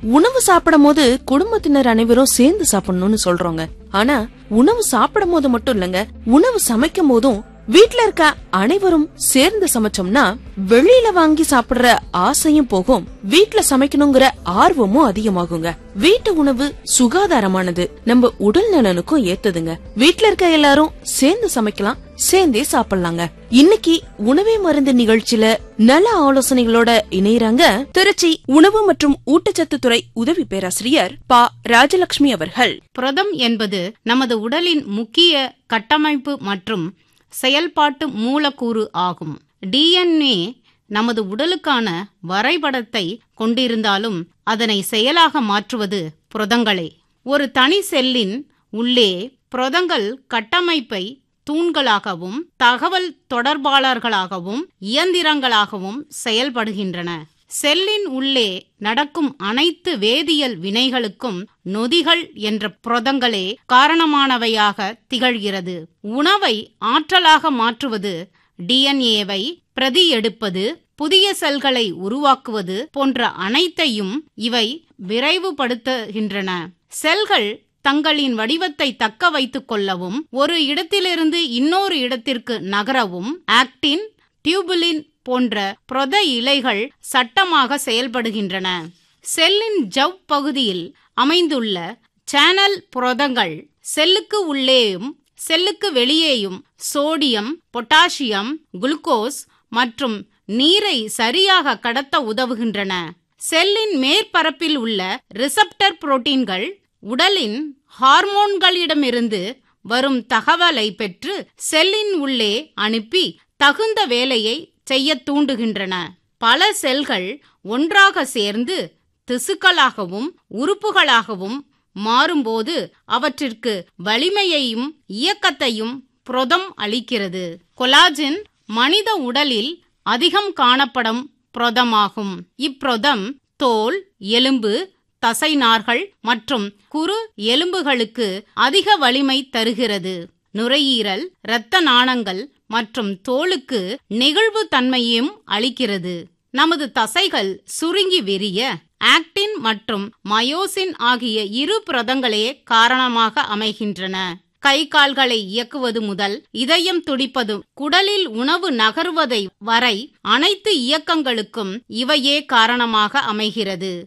உணவு சாப்பிடும் போது குடும்பத்தினர் அனைவரும் சேர்ந்து சாப்பிடணும்னு சொல்றோங்க ஆனா உணவு சாப்பிடும் போது மட்டும் இல்லங்க உணவு சமைக்கும் போதும் வீட்ல இருக்க அனைவரும் சேர்ந்து சமைச்சோம்னா வெளியில வாங்கி சாப்பிடுற ஆசையும் போகும் வீட்ல சமைக்கணுங்கிற ஆர்வமும் அதிகமாகுங்க வீட்டு உணவு சுகாதாரமானது நம்ம உடல் நலனுக்கும் ஏத்ததுங்க வீட்ல இருக்க எல்லாரும் சேர்ந்து சமைக்கலாம் சேர்ந்தே சாப்பிடலாங்க இன்னைக்கு உணவே மருந்து நிகழ்ச்சியில நல ஆலோசனைகளோட இணையறாங்க திருச்சி உணவு மற்றும் ஊட்டச்சத்து துறை உதவி பேராசிரியர் பா ராஜலட்சுமி அவர்கள் புரதம் என்பது நமது உடலின் முக்கிய கட்டமைப்பு மற்றும் செயல்பாட்டு மூலக்கூறு ஆகும் டிஎன்ஏ நமது உடலுக்கான வரைபடத்தை கொண்டிருந்தாலும் அதனை செயலாக மாற்றுவது புரதங்களே ஒரு தனி செல்லின் உள்ளே புரதங்கள் கட்டமைப்பை தூண்களாகவும் தகவல் தொடர்பாளர்களாகவும் இயந்திரங்களாகவும் செயல்படுகின்றன செல்லின் உள்ளே நடக்கும் அனைத்து வேதியியல் வினைகளுக்கும் நொதிகள் என்ற புரதங்களே காரணமானவையாக திகழ்கிறது உணவை ஆற்றலாக மாற்றுவது டிஎன்ஏவை பிரதி எடுப்பது புதிய செல்களை உருவாக்குவது போன்ற அனைத்தையும் இவை விரைவுபடுத்துகின்றன செல்கள் தங்களின் வடிவத்தை தக்க வைத்துக் கொள்ளவும் ஒரு இடத்திலிருந்து இன்னொரு இடத்திற்கு நகரவும் ஆக்டின் டியூபுலின் போன்ற புரத இலைகள் சட்டமாக செயல்படுகின்றன செல்லின் ஜவ் பகுதியில் அமைந்துள்ள சேனல் புரதங்கள் செல்லுக்கு உள்ளேயும் செல்லுக்கு வெளியேயும் சோடியம் பொட்டாசியம் குளுக்கோஸ் மற்றும் நீரை சரியாக கடத்த உதவுகின்றன செல்லின் மேற்பரப்பில் உள்ள ரிசப்டர் புரோட்டீன்கள் உடலின் ஹார்மோன்களிடமிருந்து வரும் தகவலை பெற்று செல்லின் உள்ளே அனுப்பி தகுந்த வேலையை செய்ய தூண்டுகின்றன பல செல்கள் ஒன்றாக சேர்ந்து திசுக்களாகவும் உறுப்புகளாகவும் மாறும்போது அவற்றிற்கு வலிமையையும் இயக்கத்தையும் புரதம் அளிக்கிறது கொலாஜின் மனித உடலில் அதிகம் காணப்படும் புரதமாகும் இப்புரதம் தோல் எலும்பு தசைநார்கள் மற்றும் குறு எலும்புகளுக்கு அதிக வலிமை தருகிறது நுரையீரல் இரத்த நாணங்கள் மற்றும் தோலுக்கு நெகிழ்வு தன்மையும் அளிக்கிறது நமது தசைகள் சுருங்கி விரிய ஆக்டின் மற்றும் மயோசின் ஆகிய இரு புரதங்களே காரணமாக அமைகின்றன கை கால்களை இயக்குவது முதல் இதயம் துடிப்பது குடலில் உணவு நகர்வதை வரை அனைத்து இயக்கங்களுக்கும் இவையே காரணமாக அமைகிறது